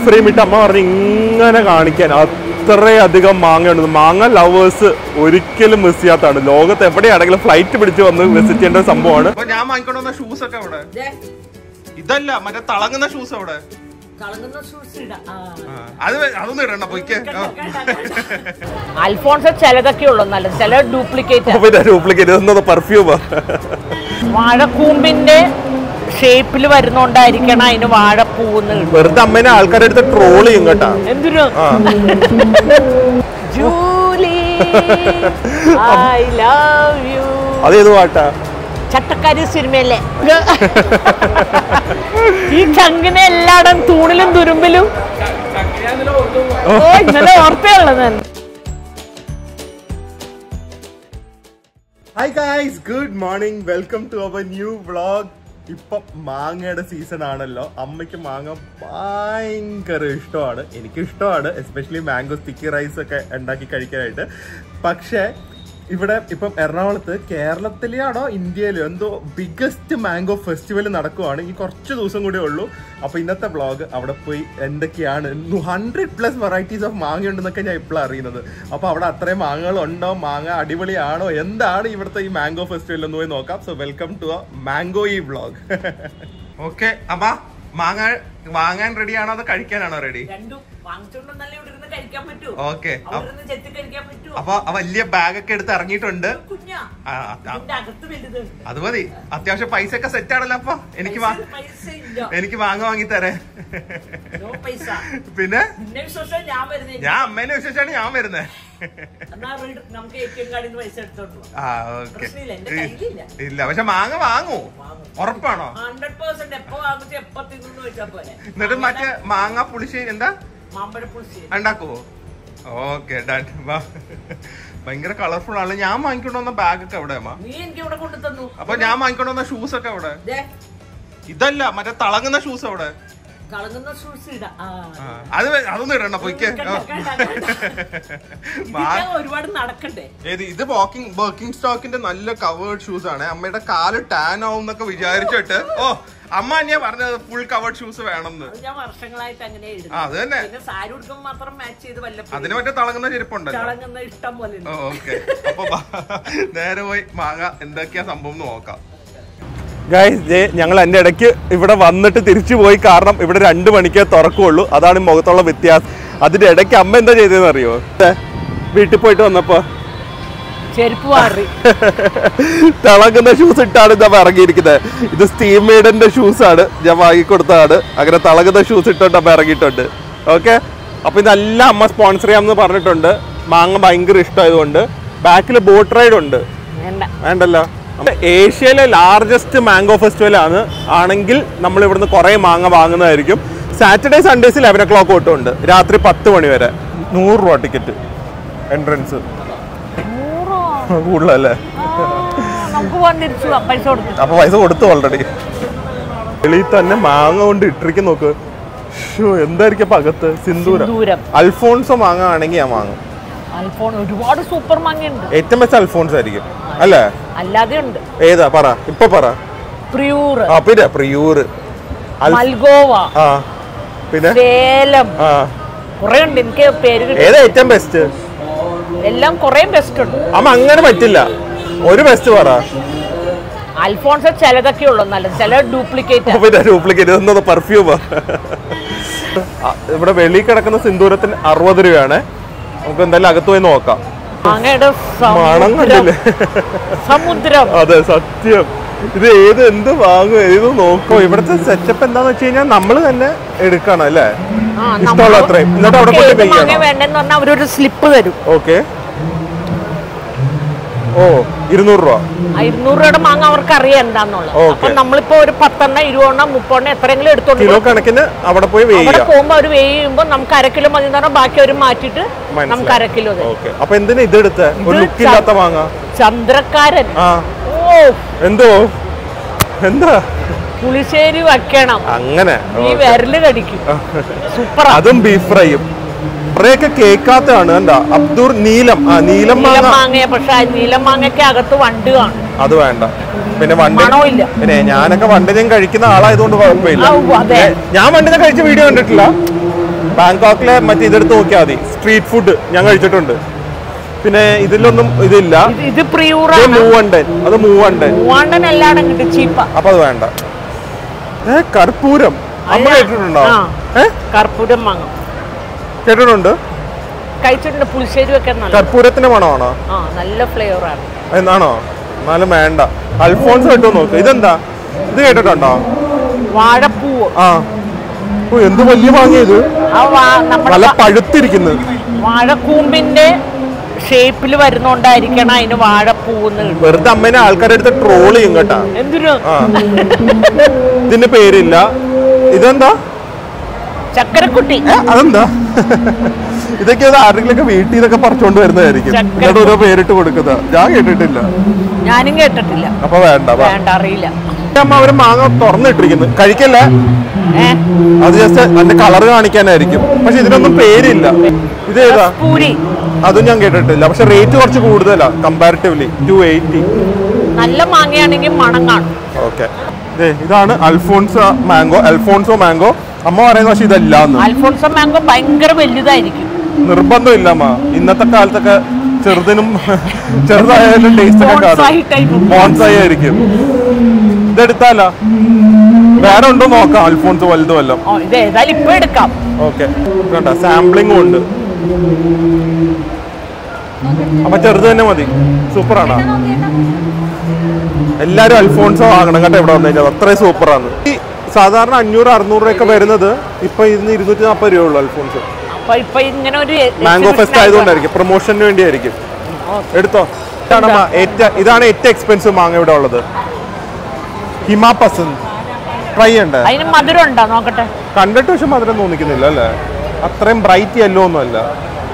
Frame ഇട്ട് അമ്മ പറഞ്ഞു ഇങ്ങനെ കാണിക്കാൻ അത്രയധികം മാങ്ങയുണ്ട് മാങ്ങ ലവേഴ്സ് ഒരിക്കലും മിസ് ചെയ്യാത്തതാണ് ലോകത്ത് എവിടെയാണെങ്കിലും ഫ്ലൈറ്റ് പിടിച്ച് വന്ന് വിസിറ്റ് ചെയ്യേണ്ട ഒരു സംഭവമാണ് അപ്പൊ ഞാൻ വാങ്ങിക്കൊണ്ടുവന്ന ഷൂസ് ഒക്കെ അവിടെ ദേ, ഇതല്ല മറ്റേ തിളങ്ങുന്ന ഷൂസ് അവിടെ കളങ്ങുന്ന ഷൂസ് ഇടാം ആ. ആ, അത് വേ- അതൊന്നും ഇടണ്ട പൊയ്ക്ക് ആ. അൽഫോൺസ് ചിലതൊക്കെ ഉള്ളു നല്ലത് ചില ഡ്യൂപ്ലിക്കേറ്റ് പിന്നെ ഡ്യൂപ്ലിക്കേറ്റ് ഇതെന്നത് പെർഫ്യൂമാ വാഴക്കൂമ്പിന്റെ ഷേപ്പിൽ വരുന്നോണ്ടായിരിക്കണം അതിന് വാഴപ്പൂന്ന് ഇടുന്നത്. വെറുതെ അമ്മേനെ ആൾക്കാരുടെ അടുത്ത് ട്രോൾ ചെയ്യും കേട്ടാ എന്തിനു ആ ജൂലി ഐ ലവ് യു അതേത് പാട്ടാ ചട്ടക്കാരി സിനിമയല്ലേ ഈ ചങ്കിനെ എല്ലായിടം തൂണിലും തുരുമ്പിലും ഓ ഇന്നലെ ഓർത്തയുള്ളത് hi guys good morning welcome to our new vlog ഇപ്പം മാങ്ങയുടെ സീസൺ ആണല്ലോ അമ്മയ്ക്ക് മാങ്ങ ഭയങ്കര ഇഷ്ടമാണ് എനിക്ക് ഇഷ്ടമാണ് എസ്പെഷ്യലി മാംഗോ സ്റ്റിക്കി റൈസ് ഒക്കെ ഉണ്ടാക്കി കഴിക്കാനായിട്ട് പക്ഷേ ഇവിടെ ഇപ്പം എറണാകുളത്ത് കേരളത്തിലെയാണോ ഇന്ത്യയിലോ എന്തോ ബിഗസ്റ്റ് മാംഗോ ഫെസ്റ്റിവൽ നടക്കുവാണ് ഈ കുറച്ച് ദിവസം കൂടെ ഉള്ളൂ അപ്പൊ ഇന്നത്തെ വ്ളോഗ് അവിടെ പോയി എന്തൊക്കെയാണ് ഹൺഡ്രഡ് പ്ലസ് വെറൈറ്റീസ് ഓഫ് മാങ്ങ ഉണ്ടെന്നൊക്കെ ഞാൻ ഇപ്പോഴാണ് അറിയുന്നത് അപ്പൊ അവിടെ അത്രയും മാങ്ങകൾ ഉണ്ടോ മാങ്ങ അടിപൊളിയാണോ എന്താണ് ഇവിടുത്തെ ഈ മാംഗോ ഫെസ്റ്റിവൽ എന്ന് പോയി നോക്കാം so welcome to a mango ഈ വ്ളോഗ് ഓക്കെ അമ്മ മാങ്ങ വാങ്ങാൻ റെഡി ആണോ അതോ കഴിക്കാനാണോ റെഡി രണ്ടും വാങ്ങിച്ചോണ്ടെന്നല്ലേ ഇവിടെ ഇരുന്ന് കഴിക്കാൻ പറ്റൂ ഓക്കെ അവിടെ ഇരുന്ന് ചെത്തി കഴിക്കാൻ പറ്റൂ അപ്പൊ ആ വലിയ ബാഗ് ഒക്കെ എടുത്ത് ഇറങ്ങിയിട്ടുണ്ട് കുഞ്ഞാ ആ, ആ, ഇതിന്റെ അകത്ത് വലുത് അത് മതി അത്യാവശ്യം പൈസ ഒക്കെ സെറ്റ് ആണല്ലോ അപ്പൊ എനിക്ക് വാ- പൈസ ഇല്ല എനിക്ക് വാങ്ങ വാങ്ങി തരേ നോ പൈസ പിന്നെ നിന്നെ വിശ്വാസം ഞാൻ വരുന്നില്ല ഞാൻ അമ്മേനെ വിശ്വസിച്ചാണ് ഞാൻ വരുന്നത് എന്നാ വീട് നമുക്ക് എ ടി എം കാർഡിൽ നിന്ന് പൈസ എടുത്തോണ്ട് പോവാം ആ ഓക്കെ പ്രശ്നമില്ല, എന്റെ കയ്യിലില്ല. ഇല്ല പക്ഷെ മാങ്ങ വാങ്ങൂ ഉറപ്പാണോ ഹൺഡ്രഡ് പെർസെന്റ് എപ്പോ വാങ്ങിച്ച് എപ്പോ തിന്നു വെച്ചാ പോലെ എന്നിട്ട് മറ്റേ മാങ്ങ പുളിശ്ശേരി എന്താ മാമ്പഴ പുളിശ്ശേരി ഉണ്ടാക്കുവോ ഓക്കെ ഡൺ വാ ഭയങ്കര കളർഫുൾ ആണ് ഞാൻ വാങ്ങിക്കൊണ്ട് വന്ന ബാഗ് ഒക്കെ എവിടെ അമ്മ നീ എനിക്ക് ഇവിടെ കൊണ്ടു തന്നു അപ്പൊ ഞാൻ വാങ്ങിക്കൊണ്ട് വന്ന ഷൂസ് ഒക്കെ എവിടെ ദേ, ഇതല്ല മറ്റേ തിളങ്ങുന്ന ഷൂസ് അവിടെ കളങ്ങുന്ന ഷൂസ് ഇടാം ആ. ആ, അത് വേ- അതൊന്നും ഇടണ്ട പൊയ്ക്ക് കണ്ട, ആ. കണ്ട, കണ്ട. മാ- ഇതിന് ഒരുപാട് നടക്കണ്ടേ ഏത് ഇത് വാക്കിംഗ് വർക്കിംഗ് സ്റ്റോക്കിന്റെ നല്ല കവേർഡ് ഷൂസ് ആണ് അമ്മയുടെ കാല് ടാൻ ആവും എന്നൊക്കെ വിചാരിച്ചിട്ട് ഓ അമ്മ തന്നെയാ പറഞ്ഞത് ഫുൾ കവേർഡ് ഷൂസ് വേണമെന്ന് അത് ഞാൻ വർഷങ്ങളായിട്ട് അങ്ങനെ ആ, ഇടുന്നു അത് തന്നെ പിന്നെ സാരി ഉടുക്കുമ്പോൾ മാത്രം മാച്ച് ചെയ്ത് വല്ലപ്പോഴും അതിന് മറ്റേ തിളങ്ങുന്ന ചെരുപ്പുണ്ടല്ലോ ചളങ്ങുന്ന ഇഷ്ടം പോലെ ഉണ്ട്. ഓക്കെ അപ്പൊ വാ. നേരെ പോയി മാങ്ങ എന്തൊക്കെയാ സംഭവം എന്ന് നോക്കാം ഗൈസ് ഞങ്ങൾ എൻ്റെ ഇടയ്ക്ക് ഇവിടെ വന്നിട്ട് തിരിച്ചു പോയി കാരണം ഇവിടെ രണ്ട് മണിക്കേ തുറക്കുള്ളൂ അതാണ് ഈ മുഖത്തുള്ള വ്യത്യാസം അതിന്റെ ഇടയ്ക്ക് അമ്മ എന്താ ചെയ്തതെന്ന് അറിയോ വീട്ടിൽ പോയിട്ട് വന്നപ്പോ ചെരുപ്പ് മാറി തിളങ്ങുന്ന ഷൂസ് ഇട്ടാണ് ഞാൻ ഇറങ്ങിയിരിക്കുന്നത് ഇത് സ്റ്റീം മെയ്ഡിന്റെ ഷൂസ് ആണ് ഞാൻ വാങ്ങിക്കൊടുത്തതാണ് അങ്ങനെ തിളങ്ങുന്ന ഷൂസ് ഇട്ടോണ്ട് അമ്മ ഇറങ്ങിയിട്ടുണ്ട് ഓക്കെ അപ്പൊ ഇതെല്ലാം അമ്മ സ്പോൺസർ ചെയ്യാമെന്ന് പറഞ്ഞിട്ടുണ്ട് മാങ്ങ ഭയങ്കര ഇഷ്ടമായതുകൊണ്ട് ബാക്കിൽ ബോട്ട് റൈഡ് ഉണ്ട് വേണ്ട വേണ്ടല്ലോ ഏഷ്യയിലെ ലാർജസ്റ്റ് മാംഗോ ഫെസ്റ്റിവൽ ആണ് ആണെങ്കിൽ നമ്മൾ ഇവിടുന്ന് കുറേ മാങ്ങ വാങ്ങുന്നതായിരിക്കും Saturday Sundays eleven o'clock തൊട്ടുണ്ട് രാത്രി പത്ത് മണി വരെ നൂറ് രൂപ ടിക്കറ്റ് എൻട്രൻസ് നൂറോ കൂടുതലല്ലേ ആ, നമുക്ക് പോകാൻ തിരിച്ചു പോവാം. പൈസ കൊടുത്തു അപ്പൊ പൈസ കൊടുത്തു ഓൾറെഡി വെളിയിൽ തന്നെ മാങ്ങ കൊണ്ട് ഇട്ടിരിക്കും നോക്ക് ഷോ എന്തായിരിക്കും അപ്പൊ അകത്ത് സിന്ദൂരം ദൂരം അൽഫോൺസോ മാങ്ങ ആണെങ്കിൽ ഞാൻ വാങ്ങും ഐഫോൺ ഒരുപാട് സൂപ്പർ മാങ്ങയുണ്ട് ഏറ്റവും ബെസ്റ്റ് അൽഫോൺസ് ആയിരിക്കും അല്ലേ അല്ലാതെ ഉണ്ട് ഏതാ പറ ഇപ്പൊ പറ പ്രിയൂർ ആ പിന്നെ പ്രിയൂർ അൽ- മൽഗോവ ആ പിന്നെ സേലം ആ കുറെ ഉണ്ട് എനിക്ക് പേര് കിട്ടി ഏതാ ഏറ്റവും ബെസ്റ്റ് എല്ലാം കുറെ ബെസ്റ്റ് ഉണ്ട് അമ്മ അങ്ങനെ പറ്റില്ല ഒരു ബെസ്റ്റ് പറ അൽഫോൺസ് ചിലതൊക്കെ ഉള്ളു നല്ലത് ചില ഡ്യൂപ്ലിക്കേറ്റ് പിന്നെ ഡ്യൂപ്ലിക്കേറ്റ് ഇതെന്നത് പെർഫ്യൂമാ ഇവിടെ വെളിയിൽ കിടക്കുന്ന സിന്ദൂരത്തിന് അറുപത് രൂപയാണ് നമുക്ക് എന്തായാലും അകത്ത് പോയി നോക്കാം മാങ്ങയുടെ മണം സമുദ്രം കണ്ടില്ലേ സമുദ്രം അതെ സത്യം ഇത് ഏത് എന്ത് വാങ്ങും ഏത് നോക്കോ ഇവിടുത്തെ സെറ്റപ്പ് എന്താന്ന് വെച്ച് കഴിഞ്ഞാൽ നമ്മൾ തന്നെ എടുക്കണം അല്ലേ ആ, ഇഷ്ടമുള്ള നമ്മള് അത്രയും എന്നിട്ട് അവിടെ നമുക്ക് പോയി ഏത് മാങ്ങ കഴിക്കണം വേണ്ടെന്ന് പറഞ്ഞാൽ അവരൊരു സ്ലിപ്പ് തരും ഓക്കെ ഓ ഇരുന്നൂറ് രൂപ ആ ഇരുന്നൂറ് രൂപയുടെ മാങ്ങ അവർക്ക് അറിയാം എന്താന്നുള്ളത് Okay. അപ്പൊ നമ്മളിപ്പോ ഒരു പത്തെണ്ണം ഇരുപതെണ്ണം മുപ്പതെണ്ണം എത്രയെങ്കിലും എടുത്തോണ്ട് കിലോ പോകും. കണക്കിന് അവിടെ പോയി അവിടെ വെയ്യാം പോകുമ്പോ അവർ വെയ് ചെയ്യുമ്പോ നമുക്ക് അര കിലോ മതി എന്ന് പറഞ്ഞാൽ ബാക്കി അവർ മാറ്റിയിട്ട് നമുക്ക് അര കിലോ തരും ഓക്കെ അപ്പൊ എന്തിനാ ഇതെടുത്ത ഒരു ഇത് ലുക്ക് ഇല്ലാത്ത വാങ്ങ ചന്ദ്രക്കാരൻ ആ ഓ എന്തോ എന്താ പുളിശ്ശേരി വെക്കണം അങ്ങനെ ഈ വിരല് കടിക്കും സൂപ്പറാ അതും ബീഫ് ഫ്രൈയും കുറെയൊക്കെ കേൾക്കാത്തതാണ് കണ്ട അബ്ദുർ നീലം ആ നീലം നീലം മാങ്ങ മാങ്ങയെ പക്ഷെ ആ നീലം മാങ്ങയ്ക്ക് അകത്ത് വണ്ട് കാണും അത് വേണ്ട പിന്നെ വണ്ടി മണമില്ല പിന്നെ ഞാനൊക്കെ വണ്ടിനും കഴിക്കുന്ന ആളായതുകൊണ്ട് കുഴപ്പമില്ല ആ, ഉവ്വ്, അതെ. ഏ, ഞാൻ വണ്ടിനെ കഴിച്ച വീഡിയോ കണ്ടിട്ടില്ല ബാങ്കോക്കിലെ മറ്റേ ഇതെടുത്ത് നോക്കിയാൽ മതി സ്ട്രീറ്റ് ഫുഡ് ഞാൻ കഴിച്ചിട്ടുണ്ട് പിന്നെ ഇതിലൊന്നും ഇതില്ല ഇത് ഇത് പ്രിയൂറ ഇത് മൂവണ്ടൻ അത് മൂവണ്ടൻ മൂവാണ്ടൻ എല്ലാടും കിട്ടും ചീപ്പ അപ്പൊ അത് വേണ്ട ഏ കർപ്പൂരം അമ്മ കേട്ടിട്ടുണ്ടോ ആ. ഏ കർപ്പൂരം വാങ്ങും കേട്ടിട്ടുണ്ട് കഴിച്ചിട്ടുണ്ട് പുളിശ്ശേരി ഒക്കെ നല്ല കർപ്പൂരത്തിന്റെ മണമാണോ ആ നല്ല ഫ്ലേവർ ആണ് എന്നാണോ എന്നാലും വേണ്ട അൽഫോൺസ് കിട്ടുമോ നോക്ക് ഇതെന്താ ഇത് കേട്ടിട്ടുണ്ടോ വാഴപ്പൂവ് ആ ഓ എന്ത് വലിയ വാങ്ങിയത് ആ വാ- നമ്മുടെ നല്ല വാ- പഴുത്തിരിക്കുന്നത് വാഴക്കൂമ്പിന്റെ ഷേപ്പിൽ വരുന്നോണ്ടായിരിക്കണം അതിന് വാഴപ്പൂന്ന് കിട്ടും വെറുതെ അമ്മേനെ ആൾക്കാരുടെ അടുത്ത് ട്രോൾ ചെയ്യും കേട്ടാ എന്തിനു ആ ഇതിന്റെ പേരില്ല ഇതെന്താ ചക്കരക്കുട്ടി ഏ, അതെന്താ ഇതൊക്കെ അത് ആരെങ്കിലൊക്കെ വീട്ടിൽ നിന്നൊക്കെ പറിച്ചോണ്ട് വരുന്നതായിരിക്കും ചക്കര- എന്നിട്ട് ഓരോ പേരിട്ട് കൊടുക്കുന്ന ഞാൻ കേട്ടിട്ടില്ല ഞാനും കേട്ടിട്ടില്ല അപ്പൊ വേണ്ട വാ. വേണ്ട അറിയില്ല അമ്മ അവര് മാങ്ങ തുറന്നിട്ടിരിക്കുന്നു കഴിക്കല്ലേ ഏ അത് ജസ്റ്റ് അതിന്റെ കളർ കാണിക്കാനായിരിക്കും പക്ഷെ ഇതിനൊന്നും പേരില്ല ഇത് ഏതാ പൂരി അതും ഞാൻ കേട്ടിട്ടില്ല പക്ഷെ റേറ്റ് കുറച്ച് കൂടുതലാ കമ്പാരിറ്റീവ്ലി ടു എയ്റ്റി നല്ല മാങ്ങയാണെങ്കിൽ മണം കാണും ഓക്കെ ഇതാണ് അൽഫോൺസ മാംഗോ അൽഫോൺസോ മാംഗോ അമ്മ പറയുന്ന പക്ഷെ ഇതല്ല എന്ന് അൽഫോൺസോ മാംഗോ ഭയങ്കര വലുതായിരിക്കും നിർബന്ധമില്ല അമ്മ ഇന്നത്തെ കാലത്തൊക്കെ ചെറുതിനും ചെറുതായാലും ടേസ്റ്റ് ഒക്കെ Bonsai type. കാണും ബോൺസായി ആയിരിക്കും ഇതെടുത്താലോ വേറെ ഉണ്ടോ നോക്കാം അൽഫോൺസ് വലുതും വല്ലതും ഓ, ഇത് ഏതായാലും ഇപ്പൊ എടുക്കാം ഓക്കെ കണ്ട സാമ്പിളിങ്ങും ഉണ്ട് അപ്പൊ ചെറുത് തന്നെ മതി സൂപ്പറാണ് എല്ലാരും അൽഫോൺസോ വാങ്ങണം കേട്ടോ ഇവിടെ വന്നു കഴിഞ്ഞാൽ അത്രയും സൂപ്പറാണ് ഈ സാധാരണ അഞ്ഞൂറ് അറുന്നൂറ് രൂപയൊക്കെ വരുന്നത് ഇപ്പൊ ഇന്ന് ഇരുന്നൂറ്റി നാൽപ്പത് രൂപ ഉള്ളു അൽഫോൺസ് അപ്പൊ ഇപ്പൊ ഇങ്ങനെ ഒരു മാംഗോ exhibition ഫെസ്റ്റ് ആയതുകൊണ്ടായിരിക്കും പ്രൊമോഷന് വേണ്ടിയായിരിക്കും എടുത്തോ ഇതാണ് അമ്മ ഏറ്റ- ഇതാണ് ഏറ്റവും എക്സ്പെൻസീവ് മാങ്ങ ഇവിടെ ഉള്ളത് ഹിമാ പസന്ത് ട്രൈ ചെയ്യണ്ടേ അതിന് മധുരം ഉണ്ടോ നോക്കട്ടെ കണ്ടിട്ട് പക്ഷെ മധുരം തോന്നിക്കുന്നില്ല അല്ലേ അത്രയും ബ്രൈറ്റ് യെല്ലോ ഒന്നും അല്ല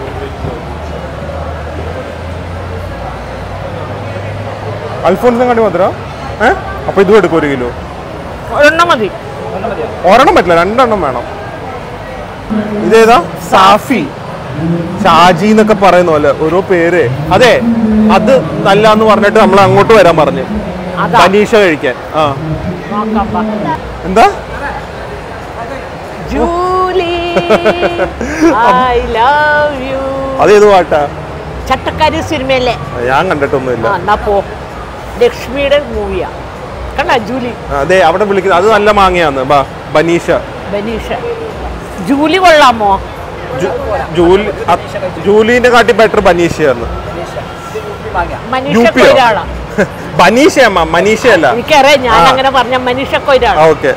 അൽഫോൺസും കണ്ടി മധുരം ഏ അപ്പൊ ഇതും എടുക്കും ഒരു കിലോ ഒരെണ്ണം മതി ഒരെണ്ണം പറ്റില്ല രണ്ടെണ്ണം വേണം ഇതേതാ സാഫി ഷാജി എന്നൊക്കെ പറയുന്ന പോലെ ഓരോ പേര് അതെ അത് നല്ല എന്ന് പറഞ്ഞിട്ട് നമ്മൾ അങ്ങോട്ട് വരാൻ പറഞ്ഞു അതാ പനീഷ കഴിക്കാൻ ആ നോക്കാം വാ. എന്താ ജൂലി ഐ ലവ് യു അതേത് പാട്ടാ ചട്ടക്കാരി സിനിമയല്ലേ ഞാൻ കണ്ടിട്ടൊന്നുമില്ല ആ എന്നാ പോ ലക്ഷ്മിയുടെ മൂവിയാ കണ്ട ജൂലി അതെ അവിടെ വിളിക്കുന്നത് അത് നല്ല മാങ്ങയാന്ന് ബാ ബനീഷ ബനീഷ ജൂലി കൊള്ളാമോ ജു- ജൂലി അ- ജൂലിന്റെ കാട്ടി ബെറ്റർ ബനീഷയാന്ന് മനീഷ യു പിയോ? കൊയ്രാളാ ബനീഷ അമ്മ മനീഷയല്ല എനിക്കറിയാം ഞാൻ ആ. അങ്ങനെ പറഞ്ഞ മനീഷ കൊയ്രാളാ ഓക്കെ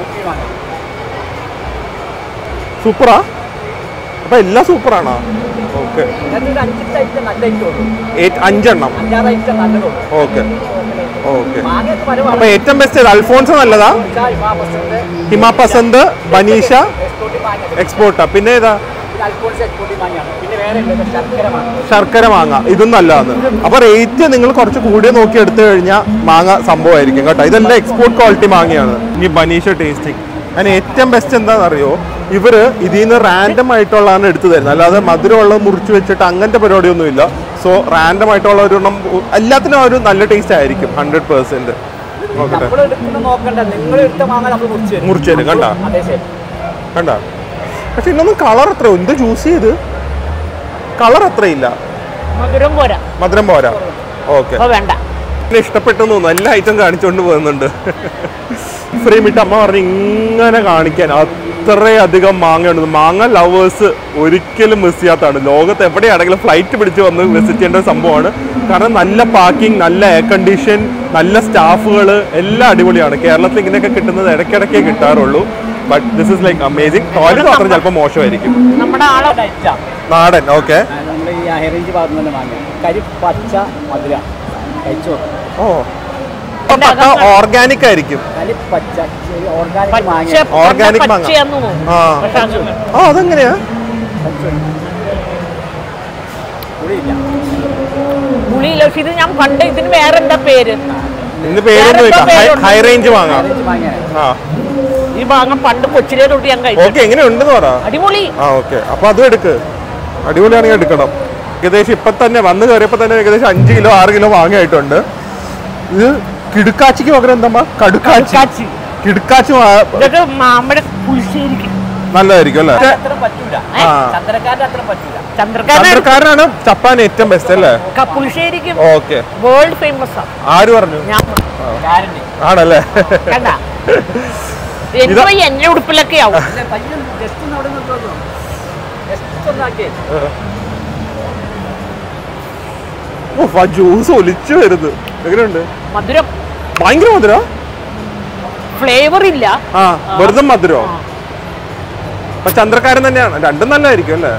സൂപ്പറാ അപ്പൊ എല്ലാം സൂപ്പറാണോ ഓക്കെ അഞ്ചെണ്ണം ഓക്കെ ഓക്കെ അപ്പൊ ഏറ്റവും ബെസ്റ്റ് അൽഫോൺസ് നല്ലതാ ഹിമാ പസന്ത് ബനീഷ എക്സ്പോർട്ടാ പിന്നെ ഏതാ ശർക്കര മാങ്ങ ഇതും നല്ലതാണ് അപ്പൊ റേറ്റ് നിങ്ങൾ കുറച്ച് കൂടിയ നോക്കി എടുത്തു കഴിഞ്ഞാൽ മാങ്ങ സംഭവമായിരിക്കും കേട്ടോ ഇതെല്ലാം എക്സ്പോർട്ട് ക്വാളിറ്റി മാങ്ങയാണ് ഇനി ബനീഷ ടേസ്റ്റിംഗ് അതിന് ഏറ്റവും ബെസ്റ്റ് എന്താണെന്ന് അറിയോ ഇവര് ഇതിൽ നിന്ന് റാൻഡം ആയിട്ടുള്ളതാണ് എടുത്തു തരുന്നത് അല്ലാതെ മധുരമുള്ളത് മുറിച്ച് വെച്ചിട്ട് അങ്ങനത്തെ പരിപാടിയൊന്നും ഇല്ല സോ റാൻഡം ആയിട്ടുള്ള ഒരെണ്ണം എല്ലാത്തിനും ആ ഒരു നല്ല ടേസ്റ്റ് ആയിരിക്കും ഹൺഡ്രഡ് പെർസെന്റ് നോക്കട്ടെ നമ്മൾ എടുക്കുന്ന നോക്കണ്ട നിങ്ങൾ എടുത്ത മാങ്ങ നമ്മൾ മുറിച്ച് തരും മുറിച്ച് തരും കണ്ട അതെ ശരി കണ്ട പക്ഷെ ഇന്നൊന്നും കളർ അത്ര എന്ത് ജ്യൂസ് ചെയ്ത് കളർ അത്രയില്ല മധുരം പോരാ മധുരം പോരാ ഓക്കെ അപ്പൊ വേണ്ട എന്നെ ഇഷ്ടപ്പെട്ടു തോന്നുന്നു എല്ലാ ഐറ്റം കാണിച്ചുകൊണ്ട് പോകുന്നുണ്ട് ഫ്രെയിം ഇട്ട് അമ്മ പറഞ്ഞു ഇങ്ങനെ കാണിക്കാൻ അത്രയധികം മാങ്ങയുണ്ട് മാങ്ങ ലവേഴ്സ് ഒരിക്കലും മിസ് ചെയ്യാത്തതാണ് ലോകത്ത് എവിടെയാണെങ്കിലും ഫ്ലൈറ്റ് പിടിച്ച് വന്ന് വിസിറ്റ് ചെയ്യേണ്ട ഒരു സംഭവമാണ് കാരണം നല്ല പാർക്കിംഗ് നല്ല എയർ കണ്ടീഷൻ നല്ല സ്റ്റാഫുകൾ എല്ലാം അടിപൊളിയാണ് കേരളത്തിൽ ഇങ്ങനെയൊക്കെ കിട്ടുന്നത് ഇടയ്ക്കിടയ്ക്കേ കിട്ടാറുള്ളൂ but this is like amazing toilet മാത്രം ചിലപ്പോൾ മോശമായിരിക്കും നമ്മുടെ ആളെ കഴിച്ചാ നാടൻ ഓക്കെ നമ്മൾ ഈ ഹൈറേഞ്ച് ഭാഗത്ത് നിന്ന് വാങ്ങി കരി പച്ച മധുര കഴിച്ചോ ഓ ഓർഗാനിക് ആയിരിക്കും കരി പച്ച ഓർഗാനിക് പച്ച മാങ്ങ Organic മാങ്ങ. പച്ചയാന്ന് തോന്നുന്നു ആ പക്ഷെ അങ്ങനെ ആ അതെങ്ങനെയാ പുളിയില്ല പുളിയില്ല പക്ഷെ ഇത് ഞാൻ പണ്ട് ഇതിന് വേറെ എന്താ പേര് ഇന്ന് പേരൊന്നും ഇല്ല വേറെന്തോ പേരുണ്ട്. ഹൈ റേഞ്ച് വാങ്ങാം ഹൈറേഞ്ച് മാങ്ങയാണ് ആ ഈ ഭാഗം പണ്ട് കൊച്ചിലെ തൊട്ട് ഞാൻ കഴിച്ചു ഓക്കെ എങ്ങനെയുണ്ടെന്ന് പറ അടിപൊളി ആ ഓക്കെ അപ്പൊ അതും എടുക്ക് അടിപൊളിയാണെങ്കിൽ എടുക്കണം ഏകദേശം ഇപ്പൊ തന്നെ വന്ന് കയറിയപ്പോ തന്നെ ഏകദേശം അഞ്ച് കിലോ ആറ് കിലോ വാങ്ങിയിട്ടുണ്ട് ഇത് കിടുക്കാച്ചിക്ക് പകരം എന്താ കടുക്കാച്ചി കടുക്കാച്ചി. കിടുക്കാച്ചി വാ- ഇതൊക്കെ നമ്മുടെ പുളിശ്ശേരിക്ക് നല്ലതായിരിക്കും അല്ലേ അത്ര പറ്റൂല ഏ? ആ ചന്ദ്രക്കാരന്റെ അത്ര പറ്റൂല ചന്ദ്രക്കാരൻ ചന്ദ്രക്കാരനാണ് ചപ്പാൻ ഏറ്റവും ബെസ്റ്റ് അല്ലേ കപ്പുളിശ്ശേരിക്കും ഓക്കെ വേൾഡ് ഫേമസ് ആണ് ആര് പറഞ്ഞു ഞാൻ ഗ്യാരണ്ടി ആണല്ലേ കണ്ട എനിക്ക് ഈ എന്റെ ഉടുപ്പിലൊക്കെ ആവും അല്ലെ പയ്യൻ ജസ്റ്റ് ഒന്ന് അവിടെ നിൽക്കുന്നു ജസ്റ്റ് ഒന്നാക്കിയേ ഉഫ്, ആ ജ്യൂസ് ഒലിച്ചു വരുന്നത് എങ്ങനെയുണ്ട് മധുരം ഭയങ്കര മധുര ഫ്ലേവർ ഇല്ല ആ വെറുതെ മധുരോ അപ്പൊ ചന്ദ്രക്കാരൻ തന്നെയാണ് രണ്ടും നല്ലതായിരിക്കും അല്ലേ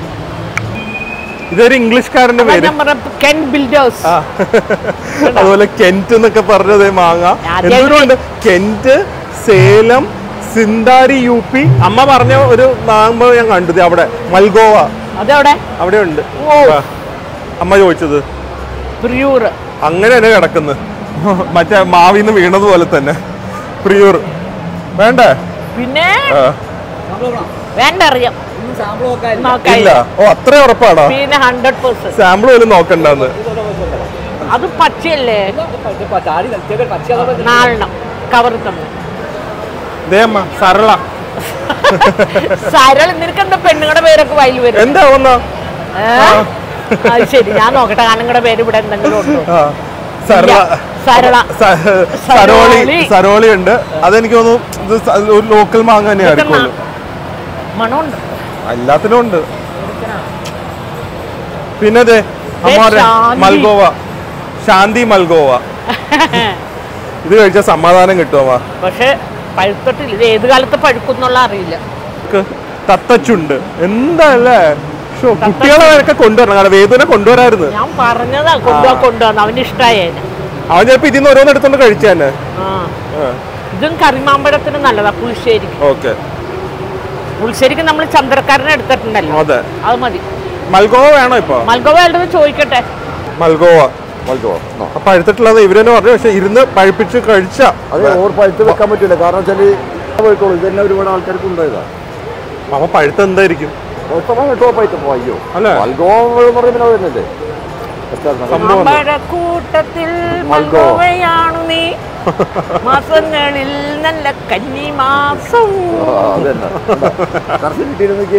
ഇതൊരു ഇംഗ്ലീഷ്കാരന്റെ അതാ പേര് ഞാൻ പറഞ്ഞ കെൻ ബിൽഡേഴ്സ് ആ. അതുപോലെ കെന്റ് എന്നൊക്കെ പറഞ്ഞത് മാങ്ങ ആദ്യം എന്തുകൊണ്ട് കെന്റ് സേലം സിന്താരി യു പി അമ്മ പറഞ്ഞ ഒരു മാങ്ങ ഞാൻ കണ്ടു ദേ അവിടെ മൽഗോവ അതെവിടെ അവിടെ ഉണ്ട് ഓ. ആ. അമ്മ ചോദിച്ചത് പ്രിയൂർ അങ്ങനെ തന്നെ കിടക്കുന്നു മറ്റേ മാവിന്ന് വീണത് പോലെ തന്നെ പ്രിയൂർ വേണ്ടേ പിന്നെ ആ. വേണ്ട അറിയാം ഒന്നും സാമ്പിൾ നോക്കാൻ നോക്കാം ഇല്ല ഓ അത്ര ഉറപ്പാണോ പിന്നെ ഹൺഡ്രഡ് പെർസെന്റ് സാമ്പിൾ പോലും നോക്കണ്ടെന്ന് അത് പച്ചയല്ലേ ചാടി കളിച്ചൊക്കെ പച്ച നാലെണ്ണം കവർ തന്നു ദേ അമ്മ സരള സരൾ നിനക്ക് എന്താ പെണ്ണുങ്ങളുടെ പേരൊക്കെ വയൽ വരും എന്താ ഒന്ന ഏ? അത് ശരി ഞാൻ നോക്കട്ടെ ആണുങ്ങളുടെ പേര് ഇവിടെ എന്തെങ്കിലും ഉണ്ടോ സരള ഇല്ല. സരള. സ- സരോളി സരോളി. സരോളി ഉണ്ട് അതെനിക്ക് തോന്നുന്നു ഇത് സ- ഒരു ലോക്കൽ മാങ്ങ തന്നെ ആയിരിക്കുമല്ലോ മണമുണ്ട് എല്ലാത്തിനും ഉണ്ട് പിന്നെ അതെ അമ്മ ദേ പറയാ, ശാന്തി. മൽഗോവ ശാന്തി മൽഗോവ ഇത് കഴിച്ചാൽ സമാധാനം കിട്ടുമോ പക്ഷെ പഴുത്തിട്ടില്ല ഇത് ഏത് കാലത്ത് പഴുക്കുന്നുള്ള അറിയില്ല തത്തച്ചുണ്ട് എന്താല്ലേ ഷോ കുട്ടികളെ വരൊക്കെ കൊണ്ടുവരണം കാരണം വേദന കൊണ്ടുവരായിരുന്നു ഞാൻ പറഞ്ഞതാ കൊണ്ടുപോവാ കൊണ്ടുവന്ന് അവന് ഇഷ്ടായേനെ അവൻ ചിലപ്പോ ഇതിന്ന് ഓരോന്ന് എടുത്തോണ്ട് കഴിച്ചു തന്നെ ആ ഇതും കറിമാമ്പഴത്തിന് നല്ലതാ പുളിശ്ശേരിക്ക് ഓക്കെ പുളിശ്ശേരിക്ക് നമ്മൾ ചന്ദ്രക്കാരനെ എടുത്തിട്ടുണ്ടല്ലോ അതെ അത് മതി മൽഗോവ വേണോ ഇപ്പൊ മൽഗോവ വേണ്ടത് ചോദിക്കട്ടെ മൽഗോവ മൽഗോവ അപ്പൊ പഴുത്തിട്ടുള്ളത് ഇവര് തന്നെ പറഞ്ഞു പക്ഷെ ഇരുന്ന് പഴുപ്പിച്ച് കഴിച്ച അത് ഓർ പഴുത്ത് വെക്കാൻ പറ്റില്ല കാരണം വെച്ചാല് പോയിക്കോളൂ ഇത് തന്നെ ഒരുപാട് ആൾക്കാർക്ക് ഉണ്ടായതാ അപ്പൊ പഴുത്ത എന്തായിരിക്കും മൊത്തമായി കേട്ടോ പഴുത്ത് അയ്യോ അല്ലേ? മൽഗോവ എന്ന് പറയുമ്പോൾ വരുന്നില്ലേ സംഭവം എന്താ? കൂട്ടത്തിൽ മൽഗോവ. മൽഗോവയാണു നീ മാസങ്ങളിൽ നല്ല കന്നി മാസം അതന്നെ കറക്റ്റ് കിട്ടിയിരുന്നെങ്കിൽ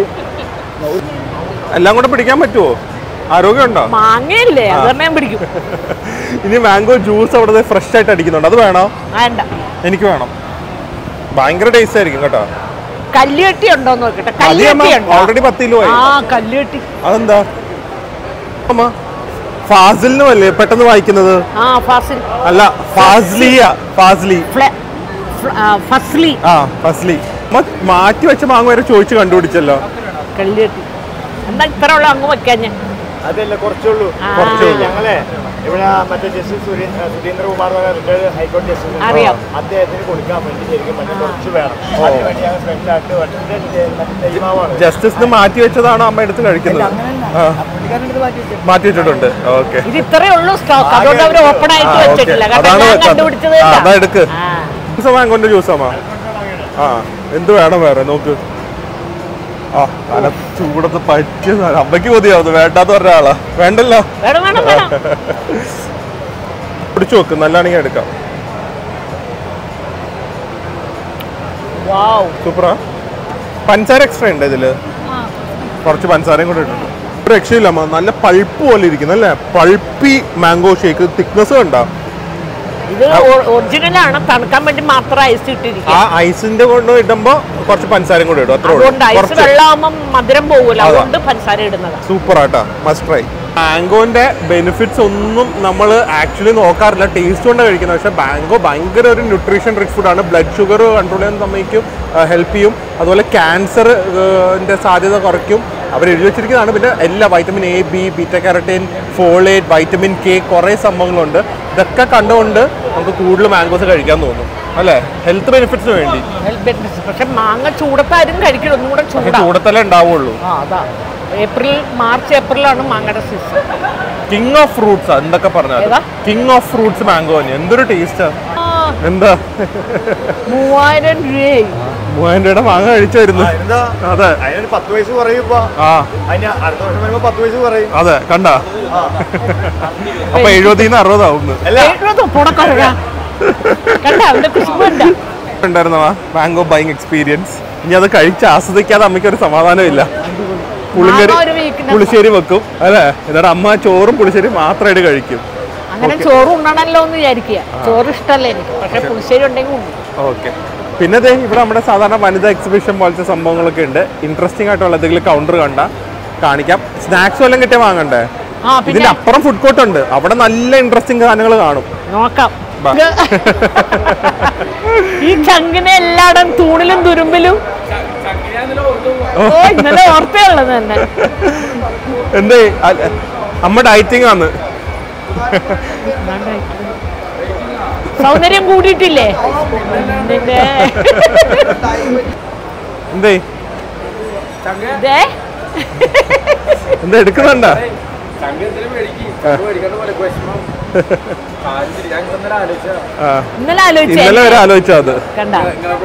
എല്ലാം കൂടെ പിടിക്കാൻ പറ്റുമോ ആരോഗ്യമുണ്ടോ മാങ്ങയല്ലേ അത് തന്നെ ഞാൻ പിടിക്കും ഇനി മാംഗോ ജ്യൂസ് അവിടെ ഫ്രഷ് ആയിട്ട് അടിക്കുന്നുണ്ട് അത് വേണോ വേണ്ട എനിക്ക് വേണം ഭയങ്കര ടേസ്റ്റ് ആയിരിക്കും കേട്ടോ കല്ലുകെട്ടി ഉണ്ടോ നോക്കട്ടെ കല്ലുകെട്ടി ഉണ്ടോ ഓൾറെഡി പത്ത് കിലോ ആയി ആ കല്ലുകെട്ടി അതെന്താ അമ്മ ഫാസിലിനും അല്ലേ പെട്ടെന്ന് വായിക്കുന്നത് ആ ഫസിൽ അല്ല ഫാസ്ലിയ ഫാസ്ലി ഫ്ല- ഫ്ല- ആ, ഫസ്ലി ആ ഫസ്ലി അമ്മ മാറ്റി വെച്ച മാങ്ങ വരെ ചോദിച്ച് കണ്ടുപിടിച്ചല്ലോ കല്ലുകെട്ടി എന്താ ഇത്ര ഉള്ള അങ്ങ് വെക്കാൻ ഞാൻ അതല്ല കുറച്ചുള്ളൂ ആ. കുറച്ചേ ഉള്ളൂ. ഞങ്ങളെ ഇവിടെ മറ്റേ ജസ്റ്റിസ് സുരേന്ദ്ര സുരേന്ദ്രകുമാർ എന്ന് പറഞ്ഞ റിട്ടയർഡ് ഹൈക്കോടതി ജസ്റ്റിസ് ഉണ്ട്. അറിയാം. അദ്ദേഹത്തിന് കൊടുക്കാൻ വേണ്ടി ശരിക്കും മറ്റേ കുറച്ച് വേണം അതിനുവേണ്ടി ഞങ്ങൾ സ്പെഷ്യൽ ആയിട്ട് മറ്റേ തൈമാവാണ് ജസ്റ്റിസിന് മാറ്റി വെച്ചതാണോ അമ്മ എടുത്ത് കഴിക്കുന്നത് ആ, മാറ്റി വെച്ചിട്ടുണ്ട് ഓക്കെ ഇത് ഇത്രയേ ഉള്ളൂ സ്റ്റോക്ക് അതുകൊണ്ട് അവർ ഓപ്പൺ ആയിട്ട് ആ, വെച്ചിട്ടില്ല ഓക്കേ. കാരണം അതാണ് ഞാൻ വെക്കാത്തത്. കണ്ടുപിടിച്ചത് ആ, ഇതാ. അതാ എടുക്ക്. ആ. ജ്യൂസ് മാങ്കോന്റെ ജ്യൂസ് അമ്മ ആ എന്ത് വേണം വേറെ നോക്ക് ആ തല ചൂടത്ത് പറ്റിയ സാധനം. അമ്മയ്ക്ക് മതിയാവുന്നു വേണ്ടാന്ന് പറഞ്ഞ ആളാ വേണ്ടല്ലോ വേണം വേണം വേണം പിടിച്ചു നോക്ക് നല്ലാണെങ്കിൽ എടുക്കാം വാവ് സൂപ്പറാ പഞ്ചസാര എക്സ്ട്രാ ഉണ്ട് ഇതില് കുറച്ച് പഞ്ചസാരയും കൂടെ ഇട്ടുണ്ട് ഒരു രക്ഷയില്ല അമ്മ നല്ല പൾപ്പ് പോലെ ഇരിക്കുന്നു അല്ലേ പൾപ്പി മാംഗോ ഷേക്ക് തിക്നെസ് കണ്ട ഇത് ഒറിജിനൽ ആണ് തണുക്കാൻ വേണ്ടി മാത്രം ഐസ് ഇട്ടിരിക്കുക ആ ഐസിന്റെ കൊണ്ട് ഇടുമ്പോ കുറച്ച് പഞ്ചസാരയും കൂടെ ഇടും അത്രേ അതുകൊണ്ട് ഐസ് കുറച്ച് വെള്ളമാകുമ്പോൾ മധുരം പോകൂല അതാ. അതുകൊണ്ട് പഞ്ചസാര ഇടുന്നത് സൂപ്പർ ആട്ടാ മസ്റ്റ് ട്രൈ മാംഗോന്റെ ബെനിഫിറ്റ്സ് ഒന്നും നമ്മൾ ആക്ച്വലി നോക്കാറില്ല ടേസ്റ്റ് കൊണ്ട് കഴിക്കുന്നത് പക്ഷെ മാംഗോ ഭയങ്കര ഒരു ന്യൂട്രീഷൻ റിച്ച് ഫുഡാണ് ബ്ലഡ് ഷുഗർ കൺട്രോൾ ചെയ്യാൻ സമ്മതിക്കും ഹെൽപ്പ് ചെയ്യും അതുപോലെ ക്യാൻസറിന്റെ സാധ്യത കുറയ്ക്കും അവർ എഴുതി വെച്ചിരിക്കുന്നതാണ് പിന്നെ എല്ലാ vitamin A B beta carotene folate vitamin K കുറേ സംഭവങ്ങളുണ്ട് ഇതൊക്കെ കണ്ടുകൊണ്ട് നമുക്ക് കൂടുതൽ മാംഗോസ് കഴിക്കാൻ തോന്നും അല്ലേ ഹെൽത്ത് ബെനിഫിറ്റ്സിന് വേണ്ടി പക്ഷെ മാങ്ങ ചൂടത്താരും കഴിക്കണം ഒന്നും കൂടെ പക്ഷെ ചൂടാ ചൂടത്തല്ലേ ഉണ്ടാവുള്ളൂ ആ അതാ ഏപ്രിൽ മാർച്ച് ഏപ്രിലാണ് മാങ്ങയുടെ സീസൺ കിങ് ഓഫ് ഫ്രൂട്ട്സ് എന്തൊക്കെ പറഞ്ഞാൽ ഏതാ? കിങ് ഓഫ് ഫ്രൂട്ട്സ് മാംഗോ എന്തൊരു ടേസ്റ്റാ എന്താ മൂവായിരം രൂപയായി മൂവായിരം രൂപയുടെ മാങ്ങ കഴിച്ചു വരുന്നു എന്താ അതെ അതിനൊരു പത്ത് വയസ്സ് പറയും ഇപ്പൊ ആ അതിന് അടുത്ത വർഷം വരുമ്പോ പത്ത് വയസ്സ് പറയും അതെ കണ്ട അപ്പൊ എഴുപതിന്ന് അറുപതാവുന്നു അല്ല എഴുപത് പുടക്കൊഴ കണ്ട അവന്റെ കുശുമ്പുണ്ട് ഉണ്ടായിരുന്നവാ മാംഗോ ബൈങ് എക്സ്പീരിയൻസ് ഇനി അത് കഴിച്ച് ആസ്വദിക്കാതെ അമ്മയ്ക്ക് ഒരു സമാധാനമില്ല പുളിങ്കറി മാങ്ങ ഒരു weakness. പുളിശ്ശേരി വെക്കും അല്ലേ എന്നിട്ട് അമ്മ ചോറും പുളിശ്ശേരി മാത്രമായിട്ട് കഴിക്കും അങ്ങനെ ചോറ് ഉണ്ണണല്ലോ എന്ന് വിചാരിക്കുക ചോറ് ഇഷ്ടമല്ല എനിക്ക് പക്ഷെ പുളിശ്ശേരി ഉണ്ടെങ്കിൽ ഉണ്ണും ഓക്കെ പിന്നെ ദേ ഇവിടെ നമ്മുടെ സാധാരണ വനിതാ എക്സിബിഷൻ പോലത്തെ സംഭവങ്ങളൊക്കെ ഉണ്ട് ഇൻട്രസ്റ്റിംഗ് ആയിട്ടുള്ള എന്തെങ്കിലും കൗണ്ടർ കണ്ട കാണിക്കാം സ്നാക്സ് വല്ലതും കിട്ടിയ വാങ്ങണ്ടേ ആ ഇതിന്റെ പിന്നെ അപ്പുറം ഫുഡ് കോർട്ട് ഉണ്ട് അവിടെ നല്ല ഇൻട്രസ്റ്റിംഗ് സാധനങ്ങൾ കാണും നോക്കാം ബാ. ഈ ചങ്കിനെ എല്ലായിടം തൂണിലും തുരുമ്പിലും ഓ ഇന്നലെ ഓർത്തേ ഉള്ളത് തന്നെ എന്തേ അ- അമ്മ ഡയറ്റിംഗ് ആണ് സൗന്ദര്യം കൂടിയിട്ടില്ലേ നിന്റെ എന്തേ ഇതേ എന്താ എടുക്കുന്നുണ്ട ആ ഇന്നലെ ആലോചിച്ചേ ഇന്നലെ വരെ ആലോചിച്ചോ അത് കണ്ട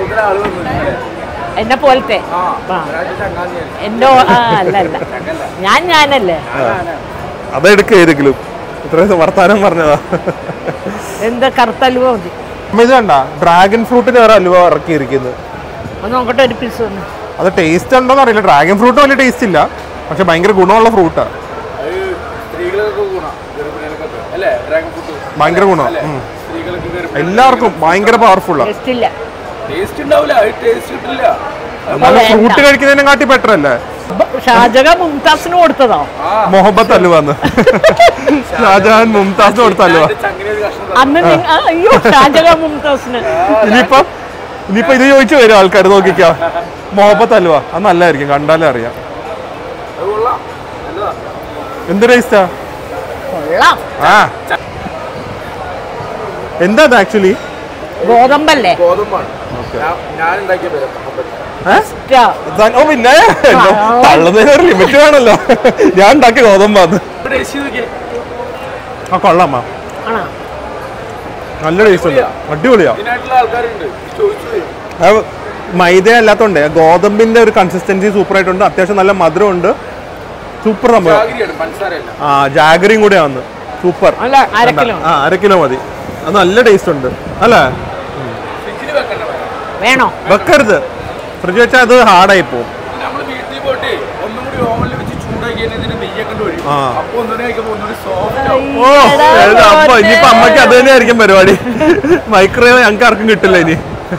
എന്നെ പോലത്തെ ആ. എന്റെ ഓ- ആ, അല്ല അല്ല ഞാൻ ഞാനല്ലേ അതെടുക്കുക ഏതെങ്കിലും ഇത്രയും വർത്താനം പറഞ്ഞതാ എന്താ കറുത്ത അലുവ മതി അമ്മ ഇത് കണ്ട ഡ്രാഗൺ ഫ്രൂട്ടിന് വേറെ അലുവ ഇറക്കിയിരിക്കുന്നത് ഒന്ന് നോക്കട്ടെ ഒരു പീസ് ഒന്ന് അത് ടേസ്റ്റ് ഉണ്ടോന്ന് അറിയില്ല ഡ്രാഗൺ ഫ്രൂട്ട് വലിയ ടേസ്റ്റ് ഇല്ല പക്ഷെ ഭയങ്കര ഗുണമുള്ള ഫ്രൂട്ടാ സ്ത്രീകൾക്കൊക്കെ ഗുണം ഗർഭിണികൾക്കൊക്കെ അല്ലേ ഡ്രാഗൺ ഫ്രൂട്ട് ഭയങ്കര ഗുണം ഉം. സ്ത്രീകൾക്ക് ഗർഭിണി എല്ലാവർക്കും ഭയങ്കര പവർഫുള്ളാ ടേസ്റ്റ് ഇല്ല ടേസ്റ്റ് ഉണ്ടാവില്ല അത് ടേസ്റ്റ് കിട്ടില്ല നല്ല വേണ്ട. ഫ്രൂട്ട് കഴിക്കുന്നതിനെ കാട്ടി ബെറ്റർ അല്ലേ ബ- ഷാജക മുംതാസിന് കൊടുത്തതോ മൊഹബത്ത് അലുവന്ന് ഷാജഹാൻ മുംതാസിന് കൊടുത്ത അലുവ ചങ്ങനെ ഒരു കഷ്ണം അന്ന് നി- ആ, അയ്യോ ഷാജക മുംതാസിന് ഇനിയിപ്പം ഇനിയിപ്പോ ഇത് ചോദിച്ചു വരും ആൾക്കാർ നോക്കിക്കോ മൊഹബത്ത് അലുവ അത് നല്ലതായിരിക്കും കണ്ടാലേ അറിയാം അത് കൊള്ളാം നല്ലതാ എന്ത് ടേസ്റ്റാ കൊള്ളാം ആ എന്താ അത് ആക്ച്വലി ഗോതമ്പല്ലേ ഗോതമ്പാണ് ഞാൻ- ഞാൻ ഉണ്ടാക്കിയ പേര് ഇഷ്ടാ. ഓ പിന്നെ തള്ളുന്നതിന് ഒരു ലിമിറ്റ് വേണല്ലോ ഞാൻ ഉണ്ടാക്കിയ ഗോതമ്പാന്ന് ടേസ്റ്റ് നോക്കിയേ ആ കൊള്ളാമ്മ ആണോ നല്ല ടേസ്റ്റ് ഉണ്ട് അടിപൊളിയാ ഇതിനായിട്ടുള്ള ആൾക്കാരുണ്ട് ചോദിച്ചു വരും ആ മൈദ അല്ലാത്തോണ്ട് ഗോതമ്പിന്റെ ഒരു കൺസിസ്റ്റൻസി സൂപ്പർ ആയിട്ടുണ്ട് അത്യാവശ്യം നല്ല മധുരമുണ്ട് സൂപ്പർ സംഭവം ജാഗരിയാണ് പഞ്ചസാരയല്ല ആ ജാഗറിയും കൂടെ വന്ന് സൂപ്പർ അല്ല അര കിലോ ആ അര കിലോ മതി അത് നല്ല ടേസ്റ്റ് ഉണ്ട് അല്ലേ ഫ്രിഡ്ജിൽ വെക്കണ്ട വേണോ വെക്കരുത് ഫ്രിഡ്ജ് വെച്ചാൽ അത് ഹാർഡായി പോകും നമ്മൾ വീട്ടിൽ പോയിട്ട് ഒന്നും കൂടി ഓവനിൽ വെച്ച് ചൂടാക്കി ഇതിന് നെയ്യൊക്കെ ഒഴിക്കും ആ. അപ്പൊ ഒന്നുകൂടി കഴിക്കുമ്പോൾ ഒന്നുകൂടി സോഫ്റ്റ് ആവും ഓ എടാ എടാ, അപ്പൊ മോനെ. ഇനിയിപ്പോ അമ്മയ്ക്ക് അത് തന്നെയായിരിക്കും പരിപാടി മൈക്രോവേവ് ഞങ്ങൾക്ക് ആർക്കും കിട്ടില്ല ഇനി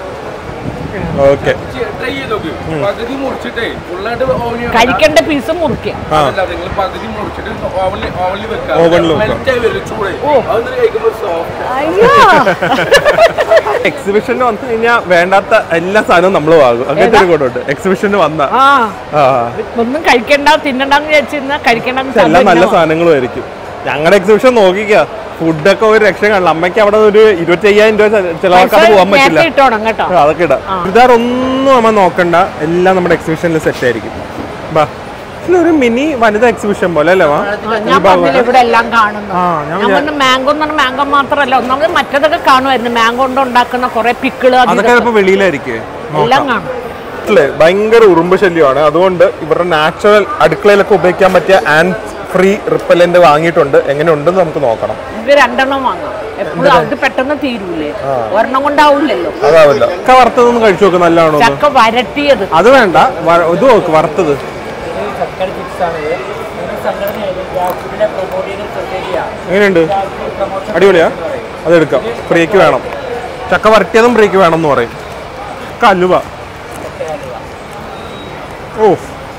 ഓക്കെ ട്രൈ ചെയ്ത് നോക്ക് പകുതി മുറിച്ചിട്ടേ ഫുള്ളായിട്ട് ഓവനിൽ കഴിക്കേണ്ട പീസ് മുറിക്കുക ആ അതല്ല നിങ്ങൾ പകുതി മുറിച്ചിട്ട് ഓവനിൽ ഓവനിൽ വെക്കാം ഓവനിൽ വെക്കാം. മെൽറ്റ് ആയി വരും ചൂടായി ഓ. അതൊന്നും കഴിക്കുമ്പോൾ സോഫ്റ്റ് അയ്യോ എക്സിബിഷന് വന്നു കഴിഞ്ഞാൽ വേണ്ടാത്ത എല്ലാ സാധനവും നമ്മൾ വാങ്ങും അങ്ങനത്തെ ഒരു കൂടുണ്ട് എക്സിബിഷന് വന്ന ആ ആ ഒന്നും കഴിക്കണ്ട തിന്നണ്ടെന്ന് വിചാരിച്ചിരുന്ന കഴിക്കണ്ടെന്ന് പക്ഷെ എല്ലാം നല്ല സാധനം സാധനങ്ങളും ആയിരിക്കും ഞങ്ങളുടെ എക്സിബിഷൻ നോക്കിക്ക ഫുഡൊക്കെ ഒരു രക്ഷ കാണില്ല അമ്മയ്ക്ക് അവിടെ ഒരു ഇരുപത്തി അയ്യായിരം രൂപ ചിലവാക്കാതെ പോകാൻ പറ്റില്ല നേരത്തെ ഇട്ടോണം കേട്ടോ ആ, അതൊക്കെ ഇടാം ചുരിദാർ ഒന്നും നമ്മൾ നോക്കണ്ട എല്ലാം നമ്മുടെ എക്സിബിഷനിൽ സെറ്റ് ആയിരിക്കും ബാ ഒരു മിനി വനിതാ എക്സിബിഷൻ പോലെ അല്ലേ വാ ആ, ഞാൻ പറഞ്ഞില്ല ഇവിടെ എല്ലാം കാണുന്നു ആ, ഞാൻ ഞാൻ പറഞ്ഞു മാംഗോ എന്ന് പറഞ്ഞാൽ മാംഗോ മാത്രമല്ല ഒന്നാമത് മറ്റതൊക്കെ കാണുമായിരുന്നു മാംഗോ കൊണ്ട് ഉണ്ടാക്കുന്ന കുറെ പിക്കിള് അതൊക്കെ ചിലപ്പോ വെളിയിലായിരിക്കും എല്ലാം കാണും അല്ലേ ഭയങ്കര ഉറുമ്പ് ശല്യമാണ് അതുകൊണ്ട് ഇവരുടെ നാച്ചുറൽ അടുക്കളയിലൊക്കെ ഉപയോഗിക്കാൻ പറ്റിയ ആൻഡ് ഫ്രീ റിപ്പലന്റ് വാങ്ങിയിട്ടുണ്ട് എങ്ങനെ ഉണ്ടെന്ന് നമുക്ക് നോക്കണം ഇത് രണ്ടെണ്ണം വാങ്ങാം എപ്പോഴും അത് പെട്ടെന്ന് തീരൂലേ ഒരെണ്ണം കൊണ്ടാവില്ലല്ലോ അതാവില്ല ഒക്കെ വറുത്തതൊന്നും കഴിച്ചു നോക്ക് നല്ലതാണോ എന്ന്. ചക്ക വരട്ടിയത് അത് വേണ്ട വ- ഇത് നോക്ക് വറുത്തത് ചക്കര ചിപ്സ് ആണ് ഇത് ഒരു സംഘടനയാണ് ജാക്സിനെ പ്രൊമോട്ട് ചെയ്യുന്ന സൊസൈറ്റിയാണ് എങ്ങനെയുണ്ട് അടിപൊളിയാ അതെടുക്കാം ഫ്രീക്ക് വേണം ചക്ക വരട്ടിയതും ഫ്രീക്ക് വേണം എന്ന് പറയും കല്ലുവ ഓ